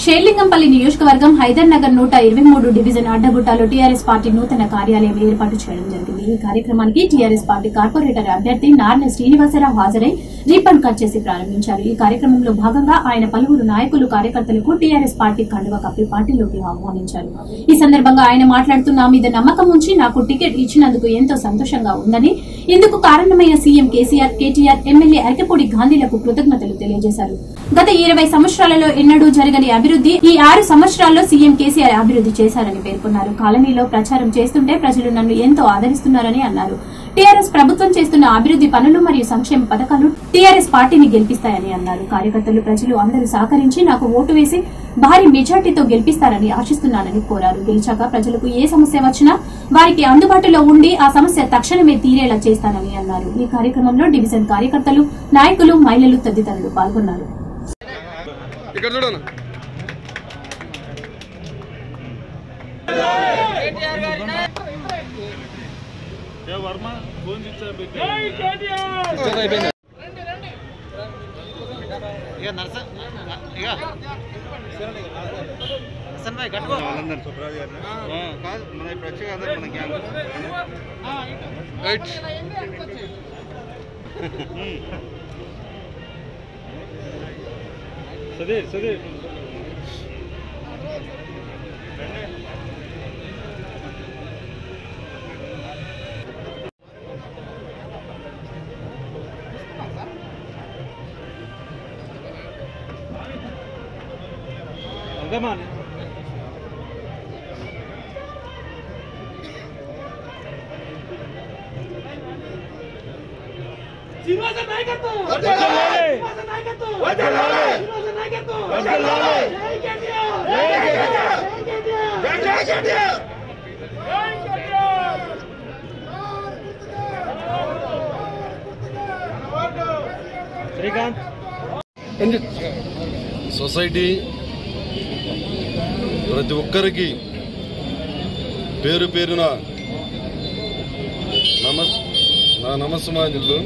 షేర్లింగంపల్లి నియోజకవర్గం హైదర్ నగర్ నూట ఇరవై మూడు డివిజన్ అడ్డగుట్టలో టీఆర్ఎస్ పార్టీ నూతన కార్యాలయం ఏర్పాటు చేయడం జరిగింది ఈ కార్యక్రమానికి టీఆర్ఎస్ పార్టీ కార్పొరేటర్ అభ్యర్థి నార్నె శ్రీనివాసరావు హాజరై రిబ్బన్ కట్ చేసి ప్రారంభించారు ఈ కార్యక్రమంలో భాగంగా ఆయన పలువురు నాయకులు కార్యకర్తలకు టీఆర్ఎస్ పార్టీ కండువ కప్పి పార్టీలోకి ఆహ్వానించారు ఈ సందర్భంగా ఆయన మాట్లాడుతూ నా మీద నమ్మకం ఉంచి నాకు టికెట్ ఇచ్చినందుకు ఎంతో సంతోషంగా ఉందని ఇందుకు కారణమైన సీఎం కేసీఆర్ కేటీఆర్ ఎమ్మెల్యే అరకపూడి గాంధీలకు కృతజ్ఞతలు తెలియజేశారు గత ఇరవై సంవత్సరాలలో ఎన్నడూ జరగని అభివృద్ధి ఈ ఆరు సంవత్సరాల్లో సీఎం కేసీఆర్ అభివృద్ధి చేశారని పేర్కొన్నారు కాలనీలో ప్రచారం చేస్తుంటే ప్రజలు నన్ను ఎంతో ఆదరిస్తున్నారని అన్నారు టీఆర్ఎస్ ప్రభుత్వం చేస్తున్న అభివృద్ధి పనులు మరియు సంక్షేమ పథకాలు టీఆర్ఎస్ పార్టీని గెలిపిస్తాయని అన్నారు కార్యకర్తలు ప్రజలు అందరూ సహకరించి నాకు ఓటు వేసి భారీ మెజార్టీతో గెలిపిస్తారని ఆశిస్తున్నానని కోరారు గెలిచాక ప్రజలకు ఏ సమస్య వచ్చినా వారికి అందుబాటులో ఉండి ఆ సమస్య తక్షణమే తీరేలా చేస్తానని అన్నారు ఈ కార్యక్రమంలో డివిజన్ కార్యకర్తలు నాయకులు మహిళలు తదితరులు పాల్గొన్నారు ఇక్కడ చూడను ఇక నర్స ఇక హసన్ భాయ్ కట్టుకో ఆ, కాదు మన ఇప్పుడు వచ్చి కదా మన గ్యాంగ్ రైట్ సుధీర్ సుధీర్ అంగమానే శ్రీకాంత్ సొసైటీ ప్రతి ఒక్కరికి పేరు పేరున నమస్ నా నమస్మానులు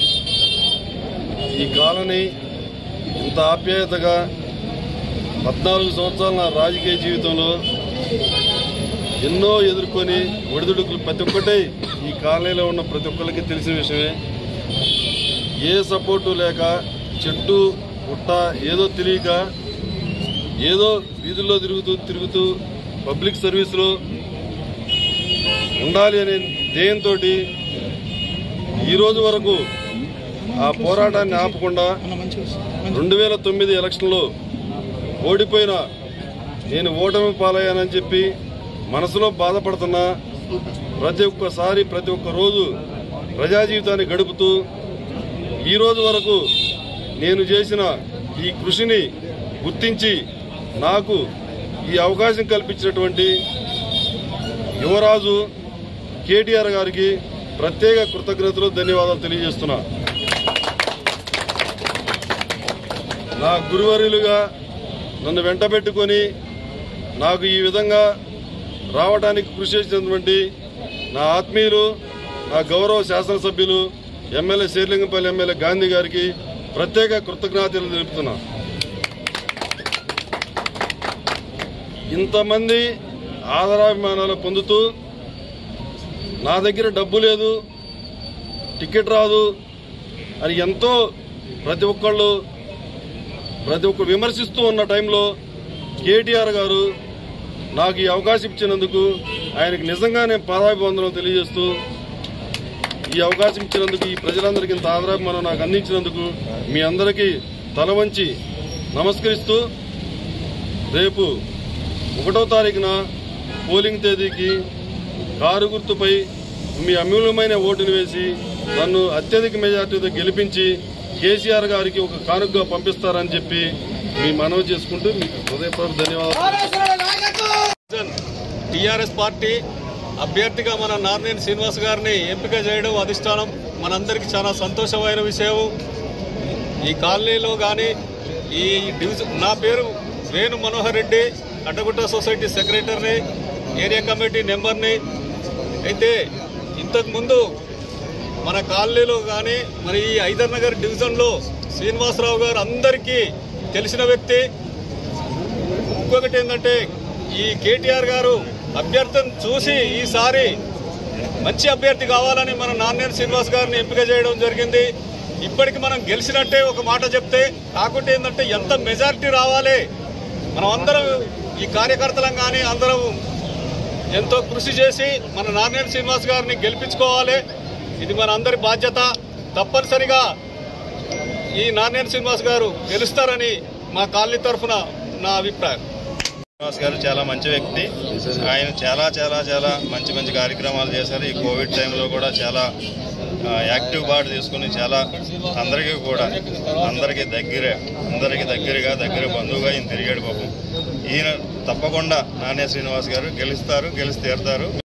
ఈ కాలనీ ఇంత ఆప్యాయతగా పద్నాలుగు సంవత్సరాల నా రాజకీయ జీవితంలో ఎన్నో ఎదుర్కొని ఒడిదుడుకులు ప్రతి ఒక్కటే ఈ కాలనీలో ఉన్న ప్రతి ఒక్కరికి తెలిసిన విషయమే ఏ సపోర్టు లేక చెట్టు పుట్ట ఏదో తెలియక ఏదో వీధుల్లో తిరుగుతూ తిరుగుతూ పబ్లిక్ సర్వీస్లో ఉండాలి అనే ధ్యేయంతో ఈ రోజు వరకు ఆ పోరాటాన్ని ఆపకుండా రెండు వేల తొమ్మిది ఎలక్షన్లో ఓడిపోయిన నేను ఓటమి పాలయ్యానని చెప్పి మనసులో బాధపడుతున్నా ప్రతి ఒక్కసారి ప్రతి ఒక్క రోజు ప్రజా జీవితాన్ని గడుపుతూ ఈ రోజు వరకు నేను చేసిన ఈ కృషిని గుర్తించి నాకు ఈ అవకాశం కల్పించినటువంటి యువరాజు కేటీఆర్ గారికి ప్రత్యేక కృతజ్ఞతలు ధన్యవాదాలు తెలియజేస్తున్నా నా గురువర్యులుగా నన్ను వెంటబెట్టుకొని నాకు ఈ విధంగా రావడానికి కృషి చేసినటువంటి నా ఆత్మీయులు నా గౌరవ శాసనసభ్యులు ఎమ్మెల్యే శేర్లింగంపల్లి ఎమ్మెల్యే గాంధీ గారికి ప్రత్యేక కృతజ్ఞతలు తెలుపుతున్నా ఇంతమంది ఆదరాభిమానాలు పొందుతూ నా దగ్గర డబ్బు లేదు టికెట్ రాదు అని ఎంతో ప్రతి ఒక్కళ్ళు ప్రతి ఒక్క విమర్శిస్తూ ఉన్న టైంలో కేటీఆర్ గారు నాకు ఈ అవకాశం ఇచ్చినందుకు ఆయనకి నిజంగా నేను పాదాభివందనం తెలియజేస్తూ ఈ అవకాశం ఇచ్చినందుకు ఈ ప్రజలందరికీ ఇంత ఆదరాభిమానం నాకు అందించినందుకు మీ అందరికీ తల వంచి నమస్కరిస్తూ రేపు ఒకటో తారీఖున పోలింగ్ తేదీకి కారు గుర్తుపై మీ అమూల్యమైన ఓటును వేసి నన్ను అత్యధిక మెజార్టీతో గెలిపించి కేసీఆర్ గారికి ఒక కానుకగా పంపిస్తారని చెప్పి మీ మనవి చేసుకుంటూ మీకు హృదయపూర్వక ధన్యవాదాలు టీఆర్ఎస్ పార్టీ అభ్యర్థిగా మన నార్నేని శ్రీనివాస్ గారిని ఎంపిక చేయడం అధిష్టానం మనందరికీ చాలా సంతోషమైన విషయం ఈ కాలనీలో కానీ ఈ డివిజన్ నా పేరు వేణు మనోహర్ రెడ్డి అడ్డగుట్ట సొసైటీ సెక్రటరీని ఏరియా కమిటీ నెంబర్ని అయితే ఇంతకుముందు మన కాలనీలో కానీ మరి ఈ హైదర్ నగర్ డివిజన్లో శ్రీనివాసరావు గారు అందరికీ తెలిసిన వ్యక్తి ఇంకొకటి ఏంటంటే ఈ కేటీఆర్ గారు అభ్యర్థిని చూసి ఈసారి మంచి అభ్యర్థి కావాలని మన నాన్నేని శ్రీనివాస్ గారిని ఎంపిక చేయడం జరిగింది ఇప్పటికి మనం గెలిచినట్టే ఒక మాట చెప్తే కాకుంటే ఏంటంటే ఎంత మెజారిటీ రావాలి మనం అందరం ఈ కార్యకర్తలం కానీ అందరం ఎంతో కృషి చేసి మన నారాయణ శ్రీనివాస్ గారిని గెలిపించుకోవాలి ఇది మన అందరి బాధ్యత తప్పనిసరిగా ఈ నారాయణ శ్రీనివాస్ గారు గెలుస్తారని మా కాలనీ తరఫున నా అభిప్రాయం శ్రీనివాస్ గారు చాలా మంచి వ్యక్తి ఆయన చాలా చాలా చాలా మంచి మంచి కార్యక్రమాలు చేశారు ఈ కోవిడ్ టైంలో కూడా చాలా ఆ, యాక్టివ్ పార్ట్ తీసుకుని చాలా అందరికీ కూడా అందరికీ దగ్గరే అందరికీ దగ్గరగా దగ్గర బంధువుగా ఈయన తిరిగాడు పాపం ఈయన తప్పకుండా నాణ్య శ్రీనివాస్ గారు గెలుస్తారు గెలిచి తీరుతారు